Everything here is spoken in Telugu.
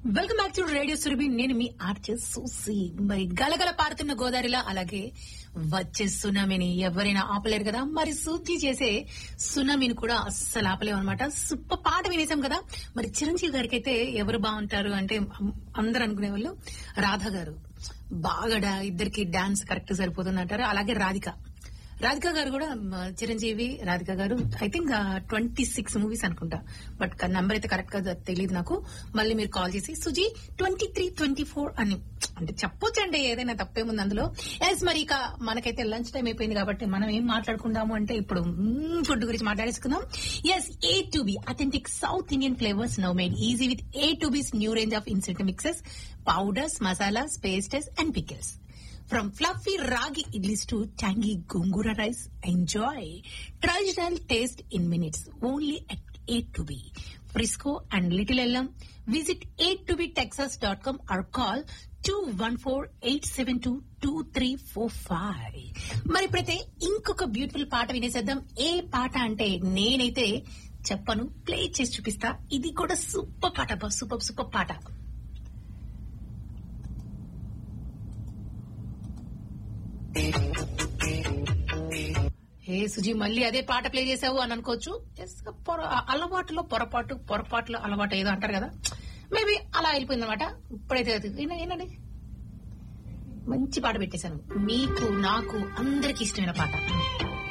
Welcome back to radio Surabhi నేను మీ ఆర్చే సూసి మరి గలగల పారుతున్న గోదావరిలో అలాగే వచ్చే సునామీని ఎవరైనా ఆపలేరు కదా మరి సూచి చేసే సునామీని కూడా అస్సలు ఆపలేము అనమాట సూపర్ పాట వినేసాం కదా మరి చిరంజీవి గారికి అయితే ఎవరు బాగుంటారు అంటే అం- అందరు అనుకునే వాళ్ళు రాధ గారు బాగా డా- ఇద్దరికి డాన్స్ కరెక్ట్ సరిపోతుంది అంటారు అలాగే రాధిక రాధిక గారు కూడా మ, Chiranjeevi Radhika garu I think twenty six movies అనుకుంటా బట్ నంబర్ అయితే కరెక్ట్ గా తెలియదు నాకు మళ్ళీ మీరు కాల్ చేసి సుజీ ట్వంటీ త్రీ ట్వంటీ ఫోర్ అని అంటే చెప్పొచ్చండి ఏదైనా తప్పేముంది అందులో ఎస్ మరి ఇక మనకైతే లంచ్ టైం అయిపోయింది కాబట్టి మనం ఏం మాట్లాడుకుందాము అంటే ఇప్పుడు ఫుడ్ గురించి మాట్లాడేసుకుందాం yes A to B authentic south Indian flavours now made easy with A to B's new range of instant mixes powders masalas pastes and pickles From fluffy ragi idlis to tangy gungura rice, enjoy traditional taste in minutes only at A2B. Frisco and Little Elm. Visit a2btexas.com or call 214-872-2345. మరి ఇప్పుడైతే ఇంకొక బ్యూటిఫుల్ పాట వినేసేద్దాం ఏ పాట అంటే నేనైతే చెప్పను ప్లే చేసి చూపిస్తా ఇది కూడా సూపర్ పాట సూపర్ సూపర్ పాట ఏ సుజీ మళ్ళీ అదే పాట ప్లే చేసావు అని అనుకోవచ్చు Yes, పొర అలవాటులో పొరపాటు పొరపాటులో అలవాటు ఏదో అంటారు కదా మేబీ అలా వెళ్ళిపోయింది అనమాట ఇప్పుడైతే అది విన- వినండి మంచి పాట పెట్టేశాను మీకు నాకు అందరికి ఇష్టమైన పాట